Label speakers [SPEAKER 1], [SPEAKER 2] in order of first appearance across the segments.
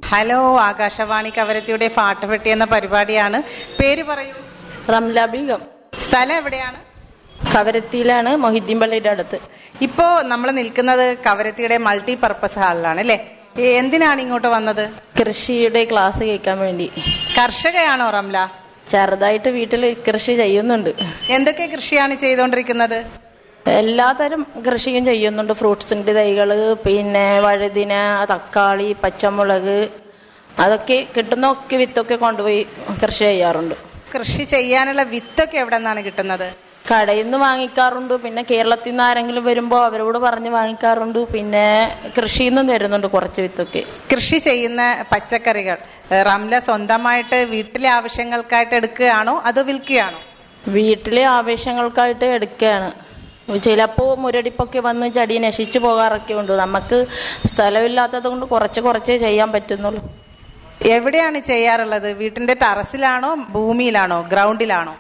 [SPEAKER 1] hello Akashvani കവരത്തിയുടെ ഫാട്ടുപെട്ടി എന്ന പരിപാടിയാണ് പേര് പറയൂ
[SPEAKER 2] റംല ബീഗം
[SPEAKER 1] സ്ഥലം എവിടെയാണ്
[SPEAKER 2] കവരത്തിയിലാണ് മൊഹിദ്ദീൻ പള്ളിയുടെ അടുത്ത്
[SPEAKER 1] ഇപ്പോ നമ്മൾ നിൽക്കുന്നത് കവരത്തിയുടെ മൾട്ടി പർപ്പസ് ഹാളിലാണ് അല്ലേ ഏ, എന്തിനാണ് ഇങ്ങോട്ട് വന്നത്
[SPEAKER 2] കൃഷിയുടെ ക്ലാസ് കേൾക്കാൻ വേണ്ടി
[SPEAKER 1] കർഷകയാണോ റംല
[SPEAKER 2] ചെറുതായിട്ട് വീട്ടിൽ കൃഷി ചെയ്യുന്നുണ്ട്
[SPEAKER 1] എന്തൊക്കെ കൃഷിയാണ് ചെയ്തുകൊണ്ടിരിക്കുന്നത്
[SPEAKER 2] എല്ലാതരം കൃഷിയും ചെയ്യുന്നുണ്ട് ഫ്രൂട്ട്സിന്റെ തൈകള് പിന്നെ വഴുതിന തക്കാളി പച്ചമുളക് അതൊക്കെ കിട്ടുന്നൊക്കെ വിത്തൊക്കെ കൊണ്ടുപോയി കൃഷി ചെയ്യാറുണ്ട്
[SPEAKER 1] കൃഷി ചെയ്യാനുള്ള വിത്തൊക്കെ എവിടെ നിന്നാണ് കിട്ടുന്നത്
[SPEAKER 2] കടയിൽ നിന്ന് വാങ്ങിക്കാറുണ്ട് പിന്നെ കേരളത്തിൽ നിന്ന് ആരെങ്കിലും വരുമ്പോൾ അവരോട് പറഞ്ഞ് വാങ്ങിക്കാറുണ്ട് പിന്നെ കൃഷിയിൽ നിന്ന് തരുന്നുണ്ട് കുറച്ച് വിത്തൊക്കെ
[SPEAKER 1] കൃഷി ചെയ്യുന്ന പച്ചക്കറികൾ ഏ, റംല സ്വന്തമായിട്ട് വീട്ടിലെ ആവശ്യങ്ങൾക്കായിട്ട് എടുക്കുകയാണോ അതോ വിൽക്കുകയാണോ
[SPEAKER 2] വീട്ടിലെ ആവശ്യങ്ങൾക്കായിട്ട് എടുക്കുകയാണ് ചിലപ്പോൾ മുരടിപ്പൊക്കെ വന്ന് ചെടി നശിച്ചു പോകാറൊക്കെ ഉണ്ട് നമുക്ക് സ്ഥലമില്ലാത്തത് കൊണ്ട് കുറച്ച് കുറച്ചേ ചെയ്യാൻ പറ്റുന്നുള്ളൂ
[SPEAKER 1] എവിടെയാണ് ചെയ്യാറുള്ളത് വീട്ടിന്റെ ടെറസിലാണോ ഭൂമിയിലാണോ ഗ്രൗണ്ടിലാണോ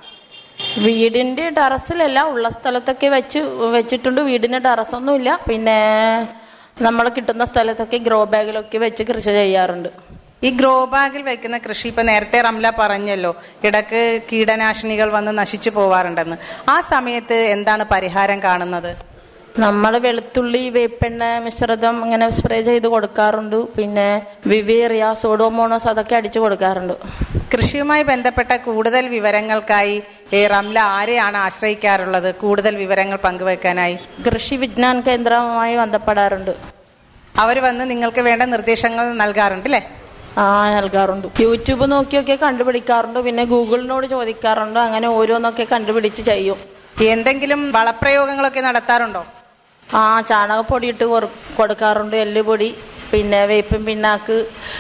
[SPEAKER 2] വീടിന്റെ ടെറസിലല്ല ഉള്ള സ്ഥലത്തൊക്കെ വെച്ച് വെച്ചിട്ടുണ്ട് വീടിന്റെ ടെറസൊന്നുമില്ല പിന്നെ നമ്മൾ കിട്ടുന്ന സ്ഥലത്തൊക്കെ ഗ്രോ ബാഗിലൊക്കെ വെച്ച് കൃഷി ചെയ്യാറുണ്ട്
[SPEAKER 1] ഈ ഗ്രോ ബാഗിൽ വെക്കുന്ന കൃഷി ഇപ്പൊ നേരത്തെ റംല പറഞ്ഞല്ലോ ഇടക്ക് കീടനാശിനികൾ വന്ന് നശിച്ചു പോവാറുണ്ടെന്ന് ആ സമയത്ത് എന്താണ് പരിഹാരം കാണുന്നത്
[SPEAKER 2] നമ്മൾ വെളുത്തുള്ളി വേപ്പെണ്ണ മിശ്രിതം ഇങ്ങനെ സ്പ്രേ ചെയ്ത് കൊടുക്കാറുണ്ട് പിന്നെ വിവേറിയ സോഡോമോണോസ് അതൊക്കെ അടിച്ചു കൊടുക്കാറുണ്ട്
[SPEAKER 1] കൃഷിയുമായി ബന്ധപ്പെട്ട കൂടുതൽ വിവരങ്ങൾക്കായി ഏ, റംല ആരെയാണ് ആശ്രയിക്കാറുള്ളത് കൂടുതൽ വിവരങ്ങൾ പങ്കുവെക്കാനായി
[SPEAKER 2] കൃഷി വിജ്ഞാൻ കേന്ദ്രവുമായി ബന്ധപ്പെടാറുണ്ട്
[SPEAKER 1] അവർ വന്ന് നിങ്ങൾക്ക് വേണ്ട നിർദ്ദേശങ്ങൾ നൽകാറുണ്ട് അല്ലേ
[SPEAKER 2] ആ നൽകാറുണ്ട് യൂട്യൂബ് നോക്കിയൊക്കെ കണ്ടുപിടിക്കാറുണ്ട് പിന്നെ ഗൂഗിളിനോട് ചോദിക്കാറുണ്ട് അങ്ങനെ ഓരോന്നൊക്കെ കണ്ടുപിടിച്ച് ചെയ്യും
[SPEAKER 1] എന്തെങ്കിലും വളപ്രയോഗങ്ങളൊക്കെ നടത്താറുണ്ടോ
[SPEAKER 2] ആ ചാണകപ്പൊടി ഇട്ട് കൊറ- കൊടുക്കാറുണ്ട് എല്ലുപൊടി പിന്നെ വേപ്പും പിണ്ണാക്ക്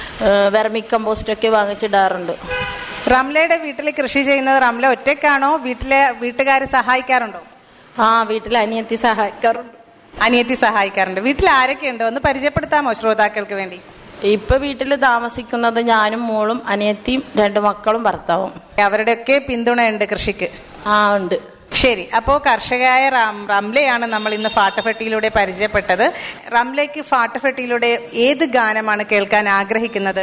[SPEAKER 2] വെർമി കമ്പോസ്റ്റ് ഒക്കെ വാങ്ങിച്ചിടാറുണ്ട്
[SPEAKER 1] റംലയുടെ വീട്ടിൽ കൃഷി ചെയ്യുന്നത് റംല ഒറ്റയ്ക്കാണോ വീട്ടിലെ വീട്ടുകാർ സഹായിക്കാറുണ്ടോ
[SPEAKER 2] ആ വീട്ടിൽ അനിയത്തി സഹായിക്കാറുണ്ട്
[SPEAKER 1] അനിയത്തി സഹായിക്കാറുണ്ട് വീട്ടിൽ ആരൊക്കെയുണ്ടോ ഒന്ന് പരിചയപ്പെടുത്താമോ ശ്രോതാക്കൾക്ക് വേണ്ടി
[SPEAKER 2] ഇപ്പൊ വീട്ടിൽ താമസിക്കുന്നത് ഞാനും മോളും അനിയത്തിയും രണ്ട് മക്കളും ഭർത്താവും
[SPEAKER 1] അവരുടെയൊക്കെ പിന്തുണയുണ്ട് കൃഷിക്ക്
[SPEAKER 2] ആ ഉണ്ട്
[SPEAKER 1] ശരി അപ്പോ കർഷകയായ റാം റംലയാണ് നമ്മൾ ഇന്ന് ഫാട്ടഫെട്ടിയിലൂടെ പരിചയപ്പെട്ടത് റംലയ്ക്ക് ഫാട്ടഫെട്ടിയിലൂടെ ഏത് ഗാനമാണ് കേൾക്കാൻ ആഗ്രഹിക്കുന്നത്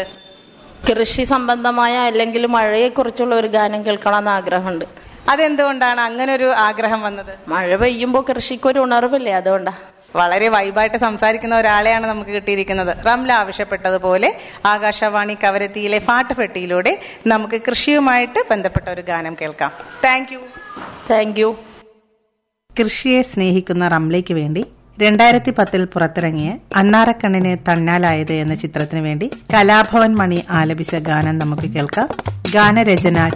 [SPEAKER 2] കൃഷി സംബന്ധമായ അല്ലെങ്കിൽ മഴയെക്കുറിച്ചുള്ള ഒരു ഗാനം കേൾക്കണമെന്ന് ആഗ്രഹമുണ്ട്
[SPEAKER 1] അതെന്തുകൊണ്ടാണ് അങ്ങനെ ഒരു ആഗ്രഹം വന്നത്
[SPEAKER 2] മഴ പെയ്യുമ്പോൾ കൃഷിക്കൊരു ഉണർവില്ലേ അതുകൊണ്ടാ
[SPEAKER 1] വളരെ വൈബായിട്ട് സംസാരിക്കുന്ന ഒരാളെയാണ് നമുക്ക് കിട്ടിയിരിക്കുന്നത് റംല ആവശ്യപ്പെട്ടതുപോലെ ആകാശവാണി കവരത്തിയിലെ ഫാട്ടഫെട്ടിയിലൂടെ നമുക്ക് കൃഷിയുമായിട്ട് ബന്ധപ്പെട്ട ഒരു ഗാനം കേൾക്കാം താങ്ക് യു
[SPEAKER 2] താങ്ക് യു
[SPEAKER 1] കൃഷിയെ സ്നേഹിക്കുന്ന റംലയ്ക്ക് വേണ്ടി രണ്ടായിരത്തി പത്തിൽ പുറത്തിറങ്ങിയ അണ്ണാറക്കണ്ണിന് തണ്ണാലായത് എന്ന ചിത്രത്തിന് വേണ്ടി കലാഭവൻ മണി ആലപിച്ച ഗാനം നമുക്ക് കേൾക്കാം ഗാനരചന